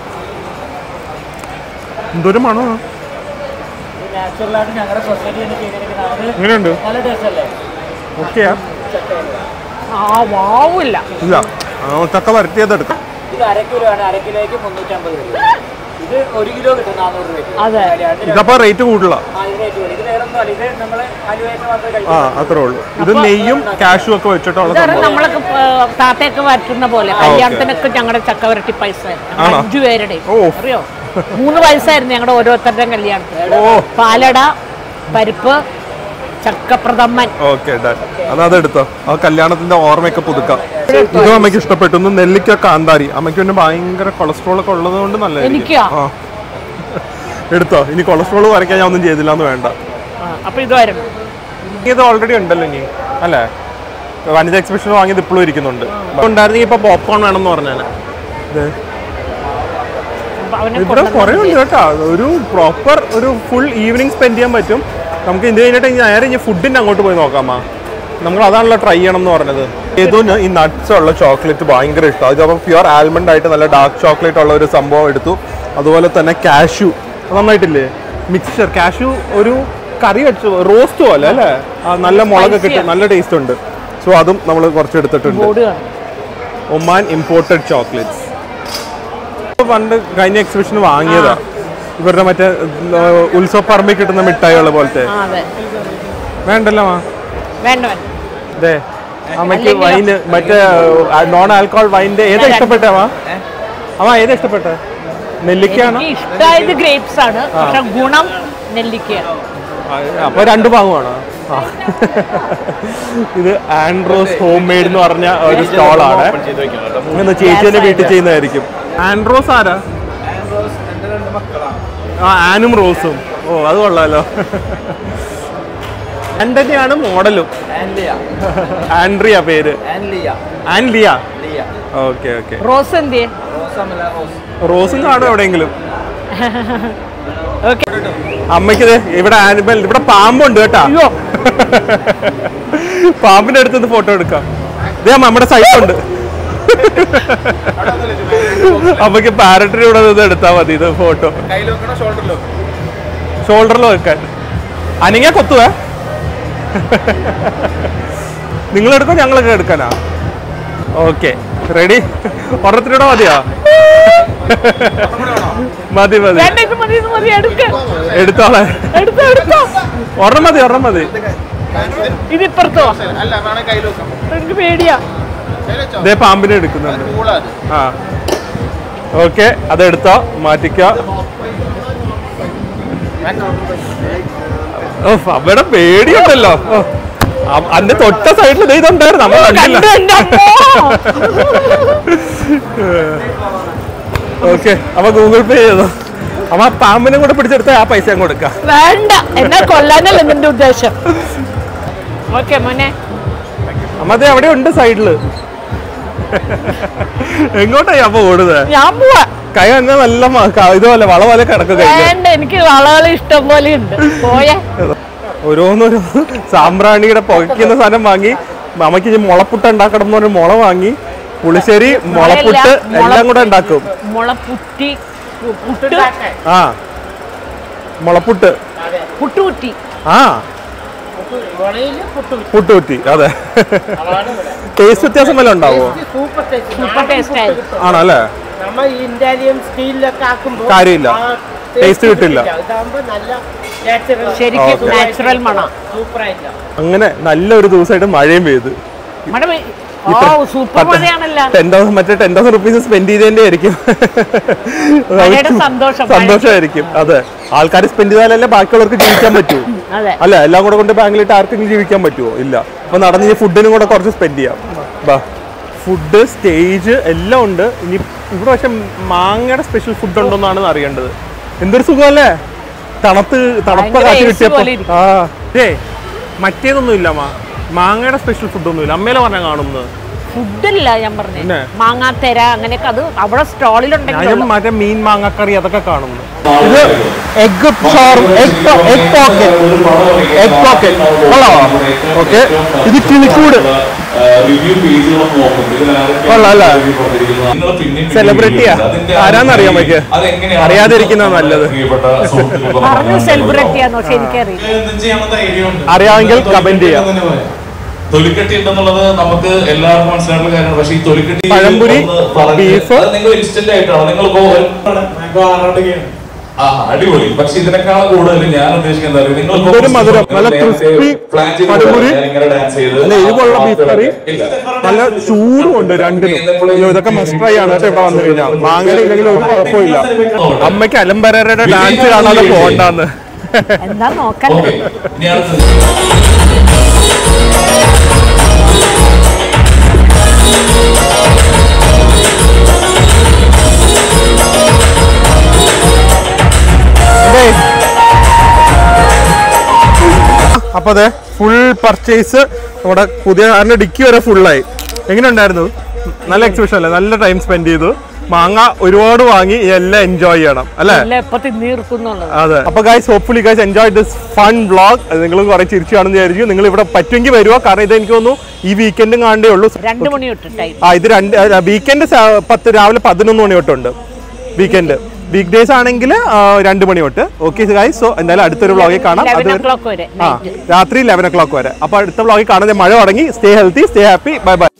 എന്തൊരു മണോ നാച്ചുറലായിട്ട് ഞങ്ങളുടെ സൊസൈറ്റി തന്നെ ചെയ്തിരിക്കുന്ന അത് എങ്ങനെയുണ്ട് നല്ല ടേസ്റ്റ് അല്ലേ ഓക്കെയാ ആ വാവില്ല ഇല്ല ആ, ചക്ക വരട്ടിയത് എടുക്കാം ഇത് അര കിലോ ആണ് അര കിലോയ്ക്ക് മുന്നൂറ്റമ്പത് രൂപ ഇത് ഒരു കിലോ കിട്ടും നാനൂറ് രൂപയ്ക്ക് അതെ. രണ്ട് ഇതപ്പോ റേറ്റ് കൂടുതലാ ആ, ഇത് റേറ്റ് കൂടി. ഇത് വേറെ ഒന്നും അല്ല ഇത് നമ്മൾ അലുവായിട്ട് മാത്രമേ ആ കഴിക്കൂ അത്രേ ഉള്ളൂ ഇത് നെയ്യും കാഷും ഒക്കെ വെച്ചിട്ടുള്ള ഇതാണ് സംഭവം നമ്മളൊക്കെ ഏ, താത്തയൊക്കെ വരട്ടുന്ന പോലെ കല്യാണത്തിനൊക്കെ ഞങ്ങളുടെ ചക്ക വരട്ടി പൈസ ആണോ? അഞ്ചു പേരുടെ ഓ. അറിയോ മൂന്ന് വയസ്സായിരുന്നു ഞങ്ങളുടെ ഓരോരുത്തരുടെയും കല്യാണത്തിന് ഓ പാലട പരിപ്പ് ചക്കപ്രഥമൻ ഓക്കെ അതത് എടുത്തോ ആ കല്യാണത്തിന്റെ ഓർമ്മയൊക്കെ പുതുക്കാം ഇതും അമ്മയ്ക്ക് ഇഷ്ടപ്പെട്ടു ഒന്ന് നെല്ലിക്ക കാന്താരി അമ്മയ്ക്ക് പിന്നെ ഭയങ്കര കൊളസ്ട്രോൾ ഒക്കെ ഉള്ളത് കൊണ്ട് നല്ലതായിരിക്കും എനിക്കാ? ആ എടുത്തോ ഇനി കൊളസ്ട്രോൾ വരയ്ക്കാൻ ഞാൻ ഒന്നും ചെയ്തില്ല എന്ന് വേണ്ട ആ, അപ്പൊ ഇതായിരുന്നു ഇത് ഓൾറെഡി ഉണ്ടല്ലോ ഇനി അല്ലേ വനിത എക്സിബിഷൻ വാങ്ങിയത് ഇപ്പോഴും ഇരിക്കുന്നുണ്ട് ഉണ്ടായിരുന്നെങ്കിൽ ഇപ്പൊ പോപ്കോൺ വേണമെന്ന് പറഞ്ഞാൽ ഇത് അവനെ ഇവിടെ കുറേ ഉണ്ട് കേട്ടോ ഒരു പ്രോപ്പർ ഒരു ഫുൾ ഈവനിങ് സ്പെൻഡ് ചെയ്യാൻ പറ്റും നമുക്ക് ഇത് കഴിഞ്ഞിട്ട് ഇനി നേരെ ഇനി ഫുഡിൻ്റെ അങ്ങോട്ട് പോയി നോക്കാമാ നമ്മൾ അതാണല്ലോ ട്രൈ ചെയ്യണം എന്ന് പറഞ്ഞത് ഏതോന് ഈ നട്ട്സ് ഉള്ള ചോക്ലേറ്റ് ഭയങ്കര ഇഷ്ടം അതപ്പോൾ പ്യുവർ ആൽമണ്ട് ആയിട്ട് നല്ല ഡാർക്ക് ചോക്ലേറ്റ് ഉള്ള ഒരു സംഭവം എടുത്തു അതുപോലെ തന്നെ കാഷ്യൂ നന്നായിട്ടില്ലേ മിക്സ്ചർ കാഷ്യൂ ഒരു കറി വെച്ച് റോസ്റ്റ് പോലെ അല്ലേ ആ, നല്ല മുളകൊക്കെ ഇട്ട് നല്ല ടേസ്റ്റ് ഉണ്ട് സോ അതും നമ്മൾ കുറച്ച് എടുത്തിട്ടുണ്ട് ബോർഡ് കാണും ഒമാൻ ഇമ്പോർട്ടഡ് ചോക്ലേറ്റ്സ് പണ്ട് കഴിഞ്ഞ എക്സിബിഷന് വാങ്ങിയതാ ഇവരുടെ മറ്റേ ഏർ, ഉത്സവ പറമ്പിൽ കിട്ടുന്ന മിഠായികളെ പോലത്തെ ആ അതെ വേണ്ടല്ലോ മാ വേണ്ട വേണ്ട അതെ അമ്മയ്ക്ക് അല്ലെങ്കിലോ? വൈന് മറ്റേ നോൺ ആൽക്കോഹോൾ വൈൻ്റെ ഏതാ ഇഷ്ടപ്പെട്ട അമ്മ അമ്മ ഏതാ ഇഷ്ടപ്പെട്ട നെല്ലിക്കയാണോ എനിക്ക് ഇഷ്ടമായത് ഗ്രേപ്സ് ആണ് പക്ഷെ ഗുണം നെല്ലിക്കയാണ് അപ്പൊ രണ്ടു ഭാഗമാണോ ആ. ഇത് ആൻഡ്രോസ് ഹോം മെയ്ഡ് എന്ന് പറഞ്ഞ ഒരു സ്റ്റോളാണ് ഇങ്ങനെ ചേച്ചിയുടെ വീട്ടിൽ ചെയ്യുന്നതായിരിക്കും ആൻഡ്രോസ് ആരാ ആ ആനും റോസും ഓ അത് കൊള്ളാലോ ആന്റണിയാണ് മോഡലും ആൻഡ്രിയ പേര് ആൻലിയ ഓക്കെ ഓക്കെ റോസ് എന്തിയെ റോസും കാണും എവിടെയെങ്കിലും ഓക്കെ അമ്മയ്ക്ക് ദേ ഇവിടെ ആനിമൽ ഇവിടെ പാമ്പുണ്ട് കേട്ടാ അയ്യോ പാമ്പിന്റെ അടുത്ത് ഫോട്ടോ എടുക്കാം ഇതേ അമ്മ നമ്മുടെ സൈറ്റുണ്ട് അമ്മയ്ക്ക് പാരറ്റിന് ഇവിടെ നിന്ന് എടുത്താൽ മതി ഇത് ഫോട്ടോ ഷോൾഡറിൽ വെക്കാൻ അനങ്ങിയ കൊത്തുവേ നിങ്ങൾ എടുക്കോ ഞങ്ങളൊക്കെ എടുക്കാനാ ഓക്കെ റെഡി ഒരെണ്ണത്തിനൂടെ മതിയോ മതി മതി വേണ്ട ഇത് മതി ഇത് മതി എടുക്ക എടുത്തോളെ എടുത്തോ എടുത്തോ ഒരെണ്ണം മതി ഒരെണ്ണം മതി ഇതിപ്പുറത്തോ എനിക്ക് പേടിയാ ഇതേ പാമ്പിനെ എടുക്കുന്നുണ്ട് ആ ഓക്കെ അതെടുത്തോ മാറ്റിക്കോ ഓ അവിടെ പേടിയുണ്ടല്ലോ ഓ, അ- അതിന്റെ തൊട്ട സൈഡിൽ ഇതുണ്ടായിരുന്നു നമ്മൾ കണ്ടില്ല കണ്ടു എന്റെ അമ്മോ ഓക്കെ അപ്പൊ ഗൂഗിൾ പേ ചെയ്തോ അപ്പൊ ആ പാമ്പിനെ കൂടെ പിടിച്ചെടുത്ത ആ പൈസ അങ്ങ് കൊടുക്കാം വേണ്ട എന്നെ കൊല്ലാനല്ല നിന്റെ ഉദ്ദേശം ഓക്കെ മോനെ അമ്മ അതെ അവിടെ ഉണ്ട് സൈഡില് എങ്ങോട്ടായി അപ്പൊ ഓടുന്നത് ഞാൻ പോവാ കൈ എന്നാ നല്ല മ- ക- ഇതുപോലെ വള പോലെ കിടക്കുക കൈ വേണ്ട എനിക്ക് വളകൾ ഇഷ്ടം പോലെ ഉണ്ട് പോയേ ഓരോന്നോരോ സാമ്പ്രാണിയുടെ പുകയ്ക്കുന്ന സാധനം വാങ്ങി അമ്മയ്ക്ക് ഇനി മുളപ്പുട്ട് ഉണ്ടാക്കണം എന്ന് പറഞ്ഞ് മുള വാങ്ങി പുളിശ്ശേരി മുളപ്പുട്ട് മുള- എല്ലാം കൂടെ ഉണ്ടാക്കും മുളപ്പുറ്റി പുട്ട് ആ മുളപ്പുട്ട് പുട്ടുകുറ്റി ആ പുട്ടുകുറ്റി അതെ ടേസ്റ്റ് വ്യത്യാസം വല്ല ഉണ്ടാവോ സൂപ്പർ ടേസ്റ്റ് സൂപ്പർ ടേസ്റ്റ് ആയിരുന്നു ആണല്ലേ നമ്മൾ ഇന്റാലിയം സ്റ്റീലിലൊക്കെ ആക്കുമ്പോൾ കാര്യമില്ല. taste കിട്ടില്ല. ഇതാകുമ്പോ നല്ല നാച്ചുറൽ ശരിക്കും നാച്ചുറൽ മണം സൂപ്പർ ആയില്ല അങ്ങനെ നല്ലൊരു ദിവസമായിട്ട് മഴയും പെയ്ത് മഴ പെയ്- ഓ സൂപ്പർ മഴയാണല്ലോ ടെൻ തൗസൻഡ് മറ്റേ ടെൻ തൗസൻഡ് റുപ്പീസ് സ്പെൻഡ് ചെയ്തതിന്റെ ആയിരിക്കും മഴയുടെ സന്തോഷം. സന്തോഷമായിരിക്കും അതെ ആൾക്കാർ സ്പെൻഡ് ചെയ്താലല്ലേ ബാക്കിയുള്ളവർക്ക് ജീവിക്കാൻ പറ്റൂ അതെ അല്ല എല്ലാം കൂടെ കൊണ്ട് ബാങ്കിലിട്ട് ആർക്കെങ്കിലും ജീവിക്കാൻ പറ്റുമോ ഇല്ല അപ്പൊ നടന്ന് ഈ ഫുഡിനും കൂടെ കുറച്ച് സ്പെൻഡ് ചെയ്യാം ബാ ഫുഡ് സ്റ്റേജ് എല്ലാം ഉണ്ട് ഇനി ഇവിടെ പക്ഷെ മാങ്ങയുടെ സ്പെഷ്യൽ ഫുഡ് ഉണ്ടോന്നാണ് അറിയേണ്ടത് എന്തൊരു സുഖമല്ലേ തണുത്ത് തണുപ്പ ഭയങ്കര കാറ്റ് AC കിട്ടിയപ്പോ പോലെ ഇരിക്കും. ആ ഏ മറ്റേതൊന്നും ഇല്ല മാ മാങ്ങയുടെ സ്പെഷ്യൽ ഫുഡൊന്നും ഇല്ല അമ്മേലെ പറഞ്ഞാൽ കാണുന്നത് ഫുഡല്ല ഞാൻ പറഞ്ഞേ പിന്നെ? മാങ്ങാത്തെര അങ്ങനെയൊക്കെ അത് അവിടെ സ്റ്റോളിലുണ്ടെങ്കിൽ ഞാൻ മറ്റേ മീൻ മാങ്ങക്കറി അതൊക്കെ കാണുന്നു ഇത് egg egg egg pocket egg pocket കൊള്ളാമോ ഓക്കെ ഇത് കിളിക്കൂട് കൊള്ളാം അല്ലേ? സെലിബ്രിറ്റിയാ ആരാന്നറിയാം നമുക്ക് അറിയാതിരിക്കുന്ന നല്ലത് പറഞ്ഞു സെലിബ്രിറ്റിയാന്ന് പക്ഷെ എനിക്കറിയില്ല അറിയാമെങ്കിൽ comment ചെയ്യാം. തൊലിക്കട്ടി ഉണ്ടെന്നുള്ളത് നമുക്ക് എല്ലാവർക്കും മനസ്സിലായിട്ടുള്ള കാര്യമാണ് പക്ഷേ ഈ തൊലിക്കട്ടി പഴംപൊരി, ഒന്ന് പറഞ്ഞ് ബീഫ്. അത് നിങ്ങൾ ഇൻസ്റ്റന്റ് ആയിട്ടാണോ നിങ്ങൾ ആ അടിപൊളി പക്ഷെ ഇതിനേക്കാൾ കൂടുതൽ ഞാൻ ഉദ്ദേശിക്കുന്നത് എന്താ അറിയോ? നിങ്ങൾ ഇപ്പോ എന്തൊരു മധുരം, നല്ല നേരത്തെ crispy plan ചെയ്ത് പഴംപൊരി. ഞാൻ ഇങ്ങനെ dance ചെയ്ത് നല്ല എരിവുള്ള ആ ബീഫ് കറി ഇല്ല. നല്ല ചൂടും ഉണ്ട് രണ്ടിനും അയ്യോ, ഇതൊക്കെ മസ്റ്റ് ട്രൈ ആണ് കേട്ടോ ഇവിടെ വന്നു കഴിഞ്ഞാൽ മാങ്ങ ഇല്ലെങ്കിൽ ഒരു കുഴപ്പമില്ല അമ്മയ്ക്ക് അലമ്പരയുടെ ഡാൻസ് കാണാതെ പോകണ്ടെന്ന് എന്താ നോക്കല്ലേ ഓക്കെ ഇനി അടുത്തത് അപ്പൊ അതെ ഫുൾ പർച്ചേസ് നമ്മുടെ പുതിയ കാറിന്റെ ഡിക്കി വരെ ഫുള്ളായി എങ്ങനെ ഉണ്ടായിരുന്നു നല്ല എക്സിബിഷൻ അല്ലേ നല്ല ടൈം സ്പെൻഡ് ചെയ്തു മാങ്ങ ഒരുപാട് വാങ്ങി എല്ലാം എൻജോയ് ചെയ്യണം അല്ലേ എല്ലാം എപ്പൊ തിന്നീർക്കുന്നുള്ളത് അതെ അപ്പൊ guys hopefully guys enjoy this fun vlog നിങ്ങൾ കുറെ ചിരിച്ചു കാണുന്ന വിചാരിക്കും നിങ്ങൾ ഇവിടെ പറ്റുമെങ്കിൽ വരുക കാരണം ഇത് എനിക്ക് തോന്നുന്നു ഈ വീക്കെൻഡും കാണണ്ടേ ഉള്ളൂ രണ്ടു മണി തൊട്ട് ടൈം ആ ഇത് രണ്ട് വീക്കെൻഡ് പത്ത് രാവിലെ പതിനൊന്ന് മണി തൊട്ടുണ്ട് വീക്കെൻഡ് വീക്ക് ഡേയ്സ് ആണെങ്കിൽ രണ്ട് മണി തൊട്ട് ഓക്കെ ഗൈസ് സോ എന്തായാലും അടുത്തൊരു വ്ളോഗിൽ കാണാം ലെവൻ അത് ഒ ക്ലോക്ക് വരെ ആ രാത്രി ലെവൻ ഒ ക്ലോക്ക് വരെ അപ്പൊ അടുത്ത വ്ളോഗിൽ കാണുന്നത് മഴ തുടങ്ങി stay healthy stay happy bye by